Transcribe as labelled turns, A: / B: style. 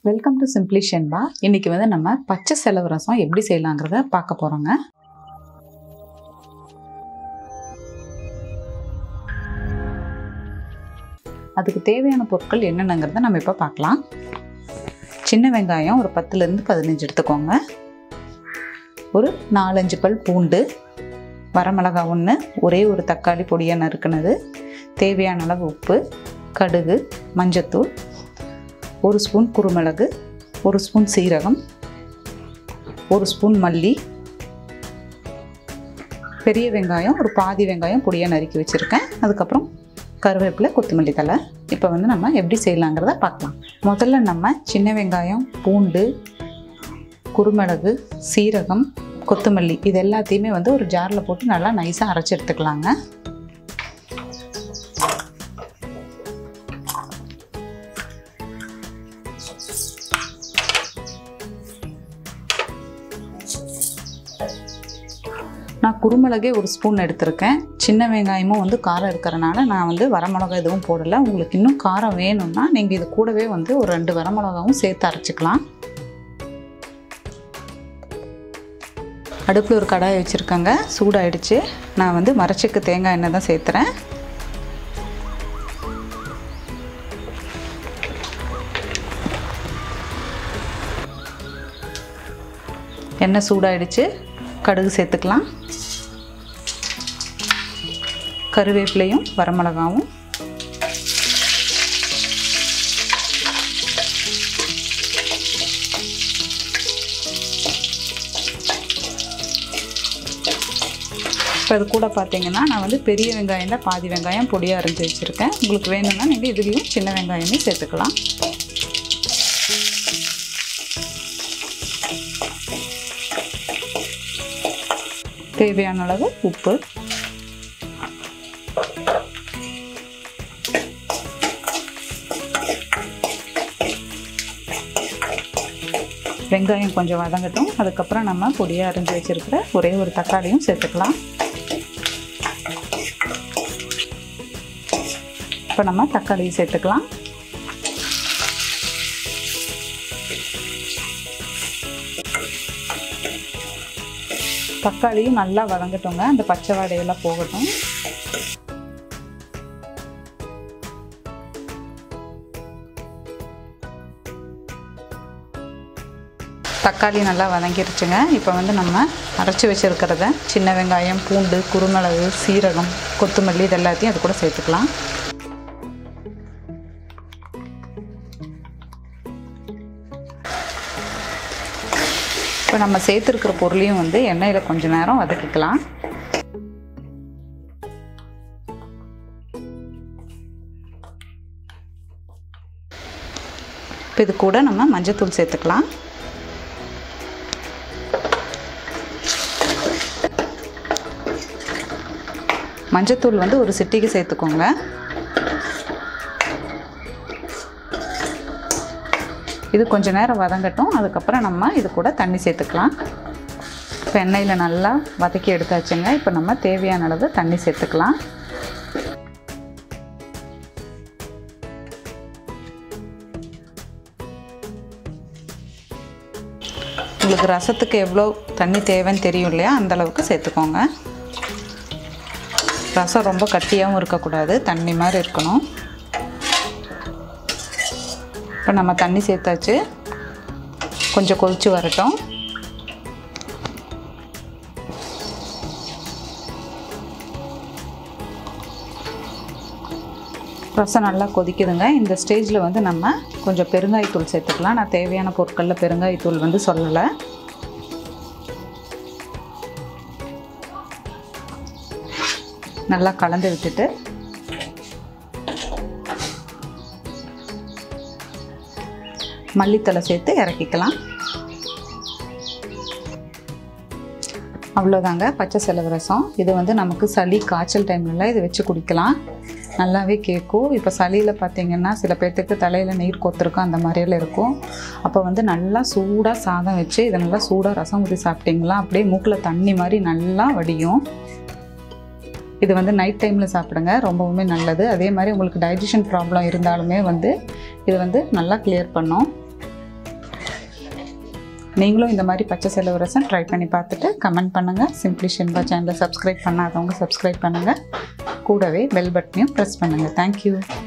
A: welcome to simply ஷென்பா இன்னைக்கு வந்து நம்ம பச்சை செலவு ரசம் எப்படி செய்யலாங்கிறத பார்க்க போகிறோங்க அதுக்கு தேவையான பொருட்கள் என்னென்னங்கிறத நம்ம இப்போ பார்க்கலாம் சின்ன வெங்காயம் ஒரு பத்துலேருந்து பதினஞ்சு எடுத்துக்கோங்க ஒரு நாலஞ்சு பல் பூண்டு வரமிளகா ஒன்று ஒரே ஒரு தக்காளி பொடியாக நறுக்குனது தேவையான அளவு உப்பு கடுகு மஞ்சத்தூள் ஒரு ஸ்பூன் குருமிளகு ஒரு ஸ்பூன் சீரகம் ஒரு ஸ்பூன் மல்லி பெரிய வெங்காயம் ஒரு பாதி வெங்காயம் பொடியாக நறுக்கி வச்சுருக்கேன் அதுக்கப்புறம் கருவேப்பிலை கொத்தமல்லி தலை இப்போ வந்து நம்ம எப்படி செய்யலாங்கிறத பார்க்கலாம் முதல்ல நம்ம சின்ன வெங்காயம் பூண்டு குருமிளகு சீரகம் கொத்தமல்லி இது எல்லாத்தையுமே வந்து ஒரு ஜாரில் போட்டு நல்லா நைஸாக அரைச்சி எடுத்துக்கலாங்க நான் குருமிளகே ஒரு ஸ்பூன் எடுத்திருக்கேன் சின்ன வெங்காயமும் வந்து காரம் இருக்கிறனால நான் வந்து வரமிளகா எதுவும் போடலை உங்களுக்கு இன்னும் காரம் வேணும்னா நீங்கள் இது கூடவே வந்து ஒரு ரெண்டு வரமிளகாவும் சேர்த்து அரைச்சிக்கலாம் அடுப்பில் ஒரு கடாய் வச்சுருக்கேங்க சூடாயிடுச்சு நான் வந்து மரச்சிக்கு தேங்காய் எண்ணெய் தான் சேர்த்துறேன் எண்ணெய் சூடாயிடுச்சு கடுகு சேர்த்துக்கலாம் கருவேப்பிலையும் வரமிளகாவும் இப்போ அது கூட பார்த்தீங்கன்னா நான் வந்து பெரிய வெங்காயம் தான் பாதி வெங்காயம் பொடியாக அரைஞ்சி வச்சுருக்கேன் உங்களுக்கு வேணும்னா நீங்கள் இதுலேயும் சின்ன வெங்காயமே சேர்த்துக்கலாம் தேவையான அளவு உப்பு வெங்காயம் கொஞ்சம் வதங்கட்டும் அதுக்கப்புறம் நம்ம பொடியாக அரிஞ்சு வச்சுருக்கிற ஒரே ஒரு தக்காளியும் சேர்த்துக்கலாம் இப்போ நம்ம தக்காளியும் சேர்த்துக்கலாம் தக்காளியும் நல்லா வதங்கட்டுங்க அந்த பச்சை வாடையெல்லாம் போகட்டும் தக்காளி நல்லா வதங்கிருச்சுங்க இப்போ வந்து நம்ம அரைச்சி வச்சுருக்கிறத சின்ன வெங்காயம் பூண்டு குருமிளகு சீரகம் கொத்தமல்லி இது எல்லாத்தையும் அது கூட சேர்த்துக்கலாம் இப்போ நம்ம சேர்த்துருக்கிற பொருளையும் வந்து எண்ணெயில் கொஞ்ச நேரம் வதக்கிக்கலாம் இப்போ இது கூட நம்ம மஞ்சத்தூள் சேர்த்துக்கலாம் மஞ்சத்தூள் வந்து ஒரு சிட்டிக்கு சேர்த்துக்கோங்க இது கொஞ்ச நேரம் வதங்கட்டும் அதுக்கப்புறம் நம்ம இது கூட தண்ணி சேர்த்துக்கலாம் இப்போ எண்ணெயில் நல்லா வதக்கி எடுத்தாச்சுங்க இப்போ நம்ம தேவையான அளவு தண்ணி சேர்த்துக்கலாம் உங்களுக்கு ரசத்துக்கு எவ்வளோ தண்ணி தேவைன்னு தெரியும் இல்லையா அந்த அளவுக்கு சேர்த்துக்கோங்க ரசம் ரொம்ப கட்டியாகவும் இருக்கக்கூடாது தண்ணி மாதிரி இருக்கணும் இப்போ நம்ம தண்ணி சேர்த்தாச்சு கொஞ்சம் கொதித்து வரட்டும் ரசம் நல்லா கொதிக்குதுங்க இந்த ஸ்டேஜில் வந்து நம்ம கொஞ்சம் பெருங்காயத்தூள் சேர்த்துக்கலாம் நான் தேவையான பொருட்களில் பெருங்காயத்தூள் வந்து சொல்லலை நல்லா கலந்து விட்டுட்டு மல்லித்தலை சேர்த்து இறக்கிக்கலாம் அவ்வளோதாங்க பச்சை செலவு ரசம் இது வந்து நமக்கு சளி காய்ச்சல் டைம்லலாம் இதை வச்சு குடிக்கலாம் நல்லாவே கேட்கும் இப்போ சளியில் பார்த்தீங்கன்னா சில பேர்த்துக்கு தலையில் நீர் கொத்திருக்கும் அந்த மாதிரியெல்லாம் இருக்கும் அப்போ வந்து நல்லா சூடாக சாதம் வச்சு இதை நல்லா சூடாக ரசம் ஊற்றி சாப்பிட்டிங்களா அப்படியே மூக்கில் தண்ணி மாதிரி நல்லா வடியும் இது வந்து நைட் டைமில் சாப்பிடுங்க ரொம்பவுமே நல்லது அதே மாதிரி உங்களுக்கு டைஜஷன் ப்ராப்ளம் இருந்தாலுமே வந்து இது வந்து நல்லா கிளியர் பண்ணும் நீங்களும் இந்த மாதிரி பச்சை செலவு ரசம் ட்ரை பண்ணி பார்த்துட்டு கமெண்ட் பண்ணுங்கள் சிம்பிளி ஷென்பா சேனலை சப்ஸ்கிரைப் பண்ணாதவங்க சப்ஸ்கிரைப் பண்ணுங்கள் கூடவே பெல் பட்டனையும் ப்ரெஸ் பண்ணுங்கள் தேங்க்யூ